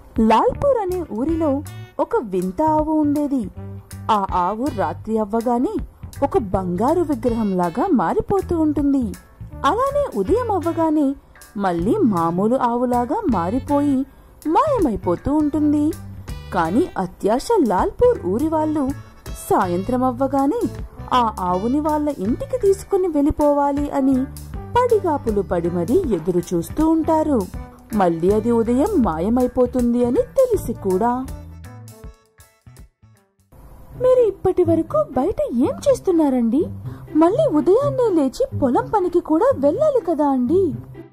లాల్పూర్ అనే ఊరిలో ఒక వింత ఆవు ఉండేది ఆ ఆవు రాత్రి అవ్వగానే ఒక బంగారు విగ్రహంలాగా మారిపోతూ ఉంటుంది అలానే ఉదయం అవ్వగానే మళ్ళీ మామూలు ఆవులాగా మారిపోయి మాయమైపోతూ ఉంటుంది కానీ అత్యాశ లాల్పూర్ ఊరి వాళ్ళు సాయంత్రం అవ్వగానే ఆ ఆవుని వాళ్ళ ఇంటికి తీసుకుని వెళ్ళిపోవాలి అని పడిగాపులు పడి మరీ ఎదురు చూస్తూ ఉంటారు మళ్ళీ అది ఉదయం మాయమైపోతుంది అని తెలిసి కూడా మీరు ఇప్పటి వరకు బయట ఏం చేస్తున్నారండి మళ్ళీ ఉదయాన్నే లేచి పొలం పనికి కూడా వెళ్ళాలి కదా అండి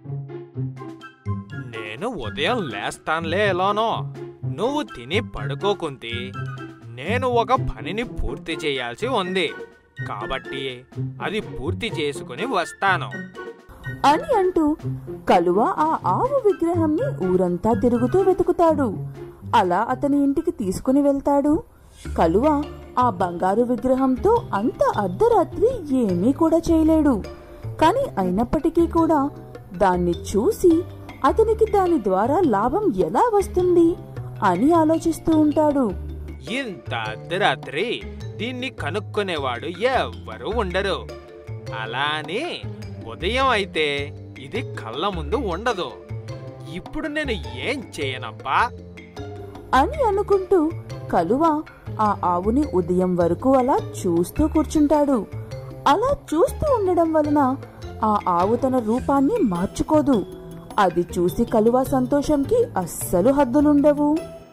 నేను ఉదయం లేస్తానులే ఎలానో నువ్వు తిని పడుకోకుంది నేను ఒక పనిని పూర్తి చేయాల్సి ఉంది కాబట్టి అది పూర్తి చేసుకుని వస్తాను అని అంటూ కలువ ఆ ఆవు విగ్రహంని ఊరంతా తిరుగుతూ వెతుకుతాడు అలా అతని ఇంటికి తీసుకుని వెళ్తాడు కలువ ఆ బంగారు విగ్రహంతో అంత అర్ధరాత్రి ఏమీ కూడా చేయలేడు కాని అయినప్పటికీ కూడా దాన్ని చూసి అతనికి దాని ద్వారా లాభం ఎలా వస్తుంది అని ఆలోచిస్తూ ఉంటాడు ఇంత అర్ధరాత్రి దీన్ని కనుక్కునేవాడు ఎవ్వరూ ఉండరు అలా అని ఉదయం అయితే ఇది కళ్ళ ముందు ఉండదు ఇప్పుడు నేను ఏం చేయనబ్బా అని అనుకుంటూ కలువ ఆ ఆవుని ఉదయం వరకు అలా చూస్తూ కూర్చుంటాడు అలా చూస్తూ ఉండడం వలన ఆ ఆవు తన రూపాన్ని మార్చుకోదు అది చూసి కలువ సంతోషంకి అస్సలు హద్దులుండవు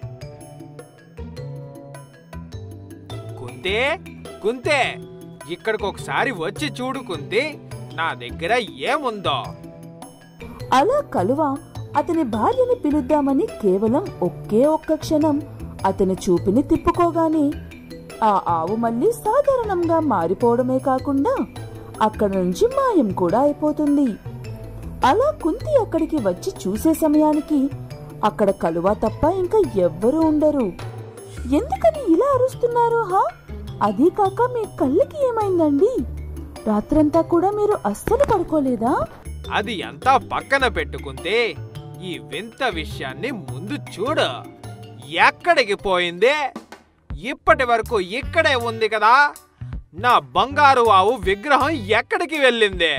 కుంతే కుంతే ఇక్కడికి ఒకసారి వచ్చి చూడు కుంతి నా దగ్గర ఏముందో అలా కలువ అతని భార్యని పిలుద్దామని కేవలం ఒకే ఒక్క క్షణం అతని చూపుని తిప్పుకోగానే ఆ ఆవు మళ్ళీ సాధారణంగా మారిపోవడమే కాకుండా అక్కడ నుంచి మాయం కూడా అయిపోతుంది అలా కుంతి అక్కడికి వచ్చి చూసే సమయానికి అక్కడ కలువ తప్ప ఇంకా ఎవ్వరూ ఉండరు ఎందుకని ఇలా అరుస్తున్నారు హా అదీ కాక మీ కళ్ళకి ఏమైందండి రాత్రంతా కూడా మీరు అస్సలు పడుకోలేదా అది అంతా పక్కన పెట్టుకుంటే ఈ వింత విషయాన్ని ముందు చూడు ఎక్కడికి పోయింది ఇప్పటి వరకు ఇక్కడే ఉంది కదా నా బంగారు ఆవు విగ్రహం ఎక్కడికి వెళ్ళింది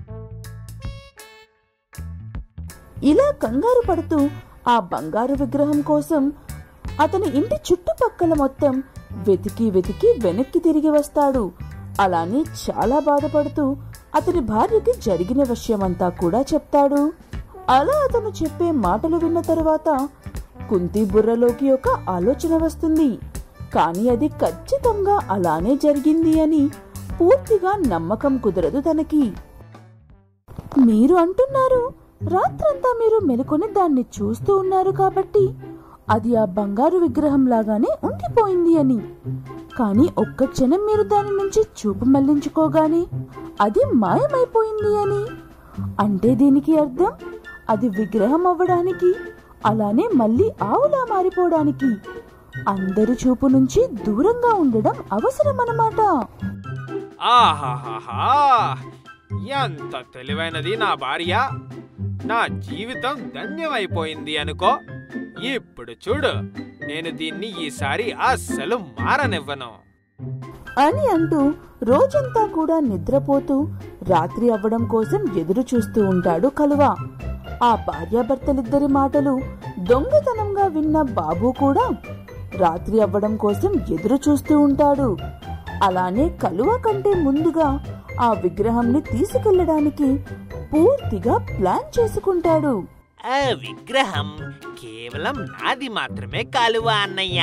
ఇలా కంగారు పడుతూ ఆ బంగారు విగ్రహం కోసం అతని ఇంటి చుట్టుపక్కల మొత్తం వెతికి వెతికి వెనక్కి తిరిగి వస్తాడు అలానే చాలా బాధపడుతూ అతని భార్యకి జరిగిన విషయమంతా కూడా చెప్తాడు అలా అతను చెప్పే మాటలు విన్న తరువాత కుంతి బుర్రలోకి ఒక ఆలోచన వస్తుంది కానీ అది ఖచ్చితంగా అలానే జరిగింది అని పూర్తిగా నమ్మకం కుదరదు తనకి మీరు అంటున్నారు రాత్రంతా మీరు మెలుకొని దాన్ని చూస్తూ ఉన్నారు కాబట్టి అది ఆ బంగారు విగ్రహం లాగానే ఉండిపోయింది అని కానీ ఒక్క క్షణం మీరు దాని నుంచి చూపు మళ్లించుకోగానే అది మాయమైపోయింది అని అంటే దీనికి అర్థం అది విగ్రహం అవ్వడానికి అలానే మళ్ళీ ఆవులా మారిపోవడానికి అందరి చూపు నుంచి దూరంగా ఉండడం అవసరమన్నమాట ఆహాహాహా ఎంత తెలివైనది నా భార్య నా జీవితం ధన్యమైపోయింది అనుకో ఇప్పుడు చూడు నేను దీన్ని ఈసారి అస్సలు మారనివ్వను అని అంటూ రోజంతా కూడా నిద్రపోతూ రాత్రి అవ్వడం కోసం ఎదురు చూస్తూ ఉంటాడు కలువ ఆ భార్యాభర్తలిద్దరి మాటలు దొంగతనంగా విన్న బాబు కూడా రాత్రి అవ్వడం కోసం ఎదురు చూస్తూ ఉంటాడు అలానే కలువ కంటే ముందుగా ఆ విగ్రహంని తీసుకెళ్లడానికి పూర్తిగా ప్లాన్ చేసుకుంటాడు ఆ విగ్రహం కేవలం నాది మాత్రమే కాలువ అన్నయ్య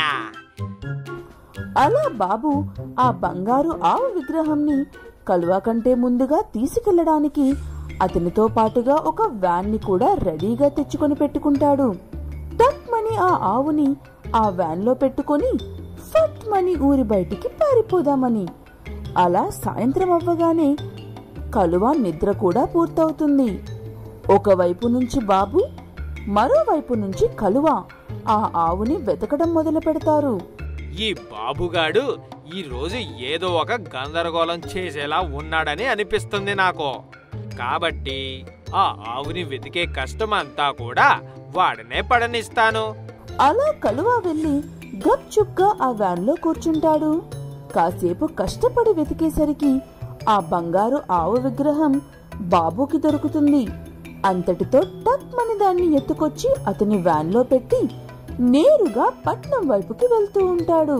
అలా బాబు ఆ బంగారు ఆవు విగ్రహంని కలువ కంటే ముందుగా తీసుకెళ్లడానికి అతనితో పాటుగా ఒక వ్యాన్ ని కూడా రెడీగా తెచ్చుకొని పెట్టుకుంటాడు టక్ మని ఆ ఆవుని ఆ వ్యాన్ లో పెట్టుకొని ఫట్ మని ఊరి బయటికి పారిపోదామని అలా సాయంత్రం అవ్వగానే కలువ నిద్ర కూడా పూర్తవుతుంది ఒకవైపు నుంచి బాబు మరోవైపు నుంచి కలువ ఆ ఆవుని వెతకడం మొదలు పెడతారు ఈ బాబుగాడు ఈ రోజు ఏదో ఒక గందరగోళం చేసేలా ఉన్నాడని అనిపిస్తుంది నాకు కాబట్టి ఆ ఆవుని వెతికే కష్టం అంతా కూడా వాడనే పడనిస్తాను అలా కలువ వెళ్ళి గప్చుప్గా ఆ వ్యాన్లో కూర్చుంటాడు కాసేపు కష్టపడి వెతికేసరికి ఆ బంగారు ఆవు విగ్రహం బాబుకి దొరుకుతుంది అంతటితో టక్మని దాన్ని ఎత్తుకొచ్చి అతని వ్యాన్లో పెట్టి నేరుగా పట్నం వైపుకి వెళ్తూ ఉంటాడు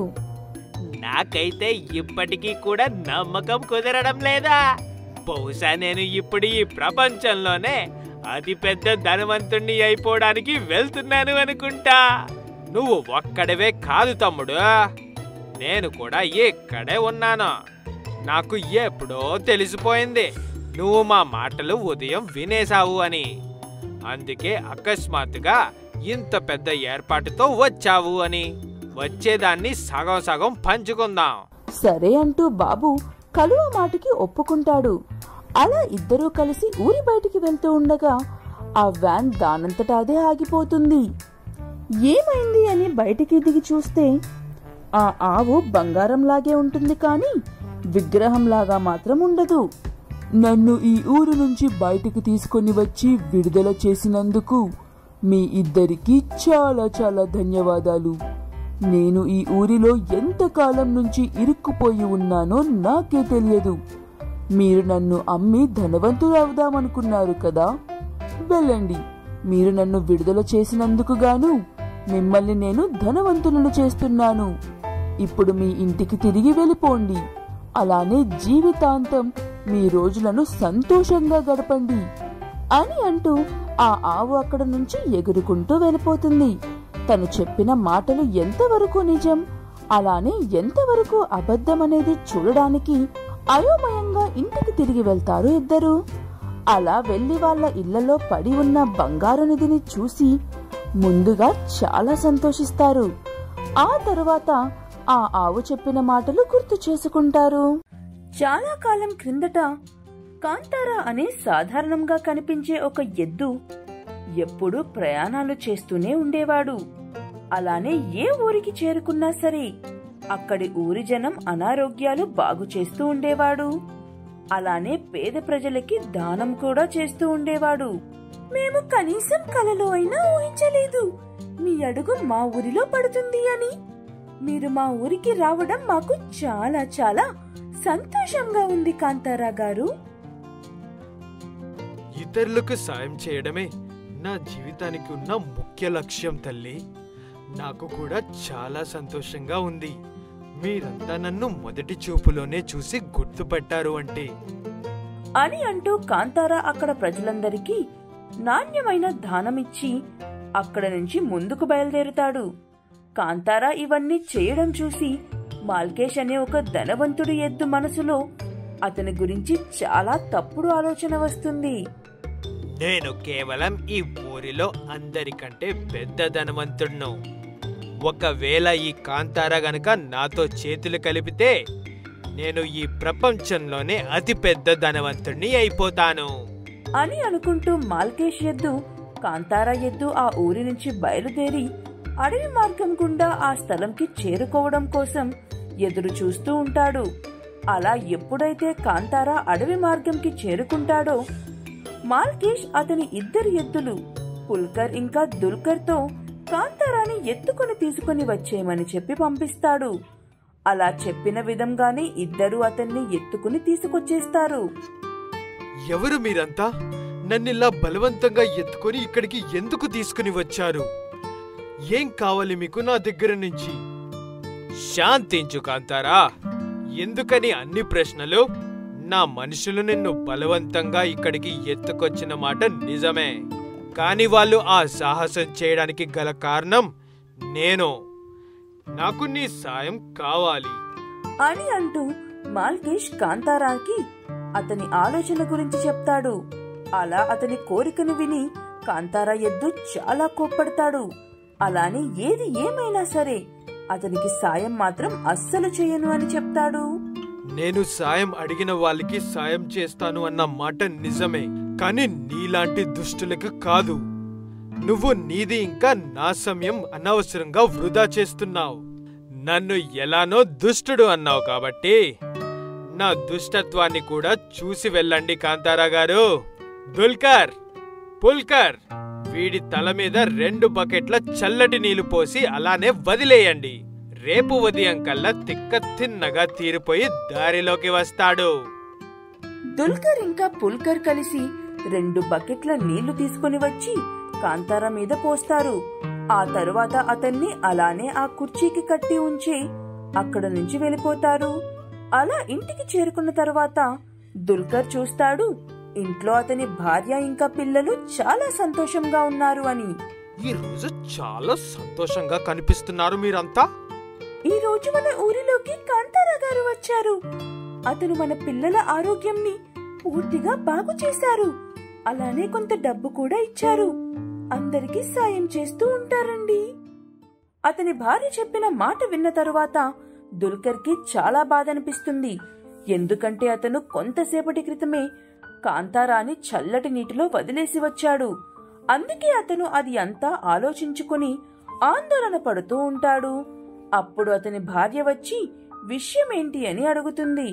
నాకైతే ఇప్పటికీ కూడా నమ్మకం కుదరడం లేదా బహుశా నేను ఇప్పుడు ఈ ప్రపంచంలోనే అతి పెద్ద ధనవంతుణ్ణి అయిపోవడానికి వెళ్తున్నాను అనుకుంటా నువ్వు ఒక్కడవే కాదు తమ్ముడు నేను కూడా ఇక్కడే ఉన్నాను నాకు ఎప్పుడో తెలిసిపోయింది నువ్వు మా మాటలు ఉదయం వినేశావు అని అందుకే అకస్మాత్తుగా ఇంత పెద్ద ఏర్పాటుతో వచ్చావు అని వచ్చేదాన్ని సగం సగం పంచుకుందాం సరే అంటూ బాబు కలువ మాటకి ఒప్పుకుంటాడు అలా ఇద్దరూ కలిసి ఊరి బయటికి వెళ్తూ ఉండగా ఆ వ్యాన్ దానంతట అదే ఆగిపోతుంది ఏమైంది అని బయటికి దిగి చూస్తే ఆ ఆవు బంగారంలాగే ఉంటుంది కానీ విగ్రహంలాగా మాత్రం ఉండదు నన్ను ఈ ఊరు నుంచి బయటికి తీసుకొని వచ్చి విడుదల చేసినందుకు మీ ఇద్దరికీ చాలా చాలా ధన్యవాదాలు నేను ఈ ఊరిలో ఎంతకాలం నుంచి ఇరుక్కుపోయి ఉన్నానో నాకే తెలియదు మీరు నన్ను అమ్మి ధనవంతుడు అవుదామనుకున్నారు కదా వెళ్ళండి మీరు నన్ను విడుదల చేసినందుకు గాను మిమ్మల్ని నేను ధనవంతులను చేస్తున్నాను ఇప్పుడు మీ ఇంటికి తిరిగి వెళ్ళిపోండి అలానే జీవితాంతం మీ రోజులను సంతోషంగా గడపండి అని అంటూ ఆ ఆవు అక్కడ నుంచి ఎగురుకుంటూ వెళ్ళిపోతుంది తను చెప్పిన మాటలు ఎంతవరకు నిజం అలానే ఎంతవరకు అబద్ధం అనేది చూడడానికి అయోమయంగా ఇంటికి తిరిగి వెళ్తారు ఇద్దరు అలా వెళ్లి వాళ్ళ ఇళ్లలో పడి ఉన్న బంగారు నిధిని చూసి ముందుగా చాలా సంతోషిస్తారు ఆ తరువాత ఆ ఆవు చెప్పిన మాటలు గుర్తు చేసుకుంటారు చాలా కాలం క్రిందట కాంతారా అనే సాధారణంగా కనిపించే ఒక ఎద్దు ఎప్పుడూ ప్రయాణాలు చేస్తూనే ఉండేవాడు అలానే ఏ ఊరికి చేరుకున్నా సరే అక్కడి ఊరి జనం అనారోగ్యాలు బాగు చేస్తూ ఉండేవాడు అలానే పేద ప్రజలకి దానం కూడా చేస్తూ ఉండేవాడు మేము కనీసం కలలో అయినా ఊహించలేదు మీ అడుగు మా ఊరిలో పడుతుంది అని మీరు మా ఊరికి రావడం మాకు చాలా చాలా సంతోషంగా ఉంది కాంతారా గారు ఇతరులకు సాయం చేయడమే నా జీవితానికి ఉన్న ముఖ్య లక్ష్యం తల్లి నాకు కూడా చాలా సంతోషంగా ఉంది మీరంతా నన్ను మొదటి చూపులోనే చూసి గుర్తుపట్టారు అంటే అని అంటూ కాంతారా అక్కడ ప్రజలందరికీ నాణ్యమైన దానమిచ్చి అక్కడ నుంచి ముందుకు బయలుదేరుతాడు కాంతారా ఇవన్నీ చేయడం చూసి మాల్కేష్ అనే ఒక ధనవంతుడి ఎద్దు మనసులో అతని గురించి చాలా తప్పుడు ఆలోచన వస్తుంది నేను కేవలం ఈ ఊరిలో అందరికంటే పెద్ద ధనవంతుడును ఒకవేళ ఈ కాంతార గనక నాతో చేతులు కలిపితే నేను ఈ ప్రపంచంలోనే అతి పెద్ద ధనవంతుడిని అయిపోతాను అని అనుకుంటూ మాల్కేష్ ఎద్దు కాంతారా ఎద్దు ఆ ఊరి నుంచి బయలుదేరి అడవి మార్గం గుండా ఆ స్థలంకి చేరుకోవడం కోసం ఎదురు చూస్తూ ఉంటాడు అలా ఎప్పుడైతే కాంతారా అడవి మార్గంకి చేరుకుంటాడో మాల్కేష్ అతని ఇద్దరు ఎద్దులు పుల్కర్ ఇంకా దుల్కర్తో కాంతారాని ఎత్తుకుని తీసుకుని వచ్చేయమని చెప్పి పంపిస్తాడు అలా చెప్పిన విధంగానే ఇద్దరు అతన్ని ఎత్తుకుని తీసుకొచ్చేస్తారు ఎవరు మీరంతా నన్నిలా బలవంతంగా ఎత్తుకొని ఇక్కడికి ఎందుకు తీసుకుని వచ్చారు ఏం కావాలి మీకు నా దగ్గర నుంచి శాంతించు కాంతారా ఎందుకని అన్ని ప్రశ్నలు నా మనుషులు నిన్ను బలవంతంగా ఇక్కడికి ఎత్తుకొచ్చిన మాట నిజమే కాని వాళ్ళు ఆ సాహసం చేయడానికి గల కారణం నేను నాకు నీ సాయం కావాలి అని అంటూ మాల్కేష్ కాంతారాకి అతని ఆలోచన గురించి చెప్తాడు అలా అతని కోరికను విని కాంతారా ఎద్దు చాలా కోప్పడతాడు అలానే ఏది ఏమైనా సరే అతనికి సాయం మాత్రం అస్సలు చేయను అని చెప్తాడు నేను సాయం అడిగిన వాళ్ళకి సాయం చేస్తాను అన్న మాట నిజమే కానీ నీలాంటి దుష్టులకు కాదు నువ్వు నీది ఇంకా నా సమయం అనవసరంగా వృధా చేస్తున్నావు నన్ను ఎలానో దుష్టుడు అన్నావు కాబట్టి నా దుష్టత్వాన్ని కూడా చూసి వెళ్ళండి కాంతారా గారు దుల్కర్ పుల్కర్ వీడి తల మీద రెండు బకెట్ల చల్లటి నీళ్లు పోసి అలానే వదిలేయండి రేపు ఉదయం కల్లా తిక్క తిన్నగా తీరిపోయి దారిలోకి వస్తాడు దుల్కర్ ఇంకా పుల్కర్ కలిసి రెండు బకెట్ల నీళ్లు తీసుకుని వచ్చి కాంతార మీద పోస్తారు ఆ తరువాత అతన్ని అలానే ఆ కుర్చీకి కట్టి ఉంచి అక్కడ నుంచి వెళ్ళిపోతారు అలా ఇంటికి చేరుకున్న తర్వాత దుల్కర్ చూస్తాడు ఇంట్లో అతని భార్య ఇంకా పిల్లలు చాలా సంతోషంగా ఉన్నారు అని ఈ రోజు చాలా సంతోషంగా కనిపిస్తున్నారు మీరంతా ఈ రోజు మన ఊరిలోకి కాంతారా గారు వచ్చారు అతను మన పిల్లల ఆరోగ్యంని పూర్తిగా బాగు చేశారు అలానే కొంత డబ్బు కూడా ఇచ్చారు అందరికీ సాయం చేస్తూ ఉంటారండి అతని భార్య చెప్పిన మాట విన్న తరువాత దుల్కర్కి చాలా బాధ అనిపిస్తుంది ఎందుకంటే అతను కొంతసేపటి క్రితమే కాంతారాని చల్లటి నీటిలో వదిలేసి వచ్చాడు అందుకే అతను అది అంతా ఆలోచించుకుని ఆందోళన పడుతూ ఉంటాడు అప్పుడు అతని భార్య వచ్చి విషయమేంటి అని అడుగుతుంది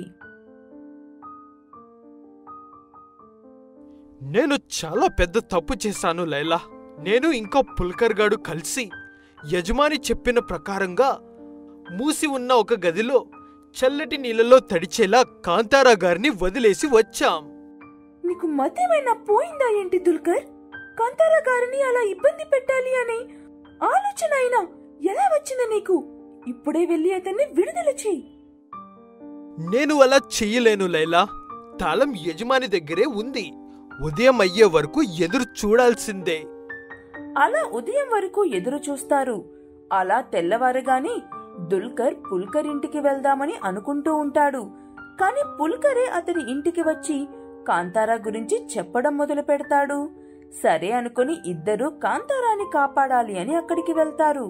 నేను చాలా పెద్ద తప్పు చేశాను లైలా నేను ఇంకా పుల్కర్ గాడు కలిసి యజమాని చెప్పిన ప్రకారంగా మూసి ఉన్న ఒక గదిలో చల్లటి నీళ్ళలో తడిచేలా కాంతారా గారిని వదిలేసి వచ్చాం నీకు మతేమైనా పోయిందా ఏంటి దుల్కర్ కాంతారా గారిని అలా ఇబ్బంది పెట్టాలి అనే ఆలోచన అయినా ఎలా వచ్చింది నీకు ఇప్పుడే వెళ్ళి అతన్ని విడుదల చెయ్యి నేను అలా చెయ్యలేను లైలా తాళం యజమాని దగ్గరే ఉంది ఉదయం అయ్యే వరకు ఎదురు చూడాల్సిందే అలా ఉదయం వరకు ఎదురు చూస్తారు అలా తెల్లవారుగానే దుల్కర్ పుల్కర్ ఇంటికి వెళ్దామని అనుకుంటూ ఉంటాడు కాని పుల్కరే అతని ఇంటికి వచ్చి కాంతారా గురించి చెప్పడం మొదలు పెడతాడు సరే అనుకుని ఇద్దరూ కాంతారాని కాపాడాలి అని అక్కడికి వెళ్తారు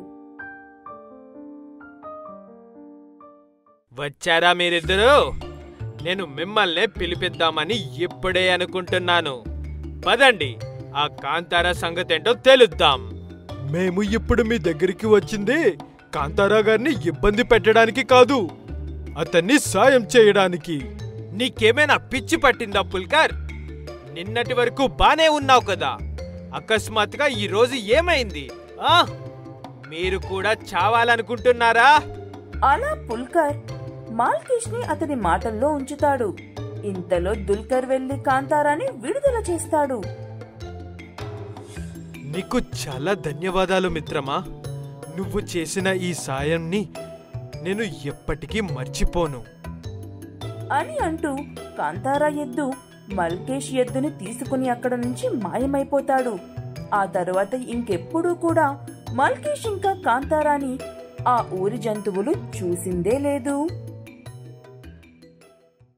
వచ్చారా మీరిద్దరూ నేను మిమ్మల్నే పిలిపిద్దామని ఇప్పుడే అనుకుంటున్నాను పదండి ఆ కాంతారా సంగతేంటో తెలుద్దాం మేము ఇప్పుడు మీ దగ్గరికి వచ్చింది కాంతారా గారిని ఇబ్బంది పెట్టడానికి కాదు అతన్ని సాయం చేయడానికి నీకేమైనా పిచ్చి పట్టిందా పుల్కర్ నిన్నటి వరకు బానే ఉన్నావు కదా అకస్మాత్తుగా ఈ రోజు ఏమైంది ఆ మీరు కూడా చావాలనుకుంటున్నారా అలా పుల్కర్ మాల్కేష్ ని అతని మాటల్లో ఉంచుతాడు ఇంతలో దుల్కర్ వెళ్లి కాంతారాని విడుదల చేస్తాడు నీకు చాలా ధన్యవాదాలు మిత్రమా నువ్వు చేసిన ఈ సాయాన్ని నేను ఎప్పటికీ మర్చిపోను అని అంటూ కాంతారా ఎద్దు మల్కేష్ ఎద్దుని తీసుకుని అక్కడ నుంచి మాయమైపోతాడు ఆ తరువాత ఇంకెప్పుడూ కూడా మల్కేష్ ఇంకా కాంతారాని ఆ ఊరి జంతువులు చూసిందే లేదు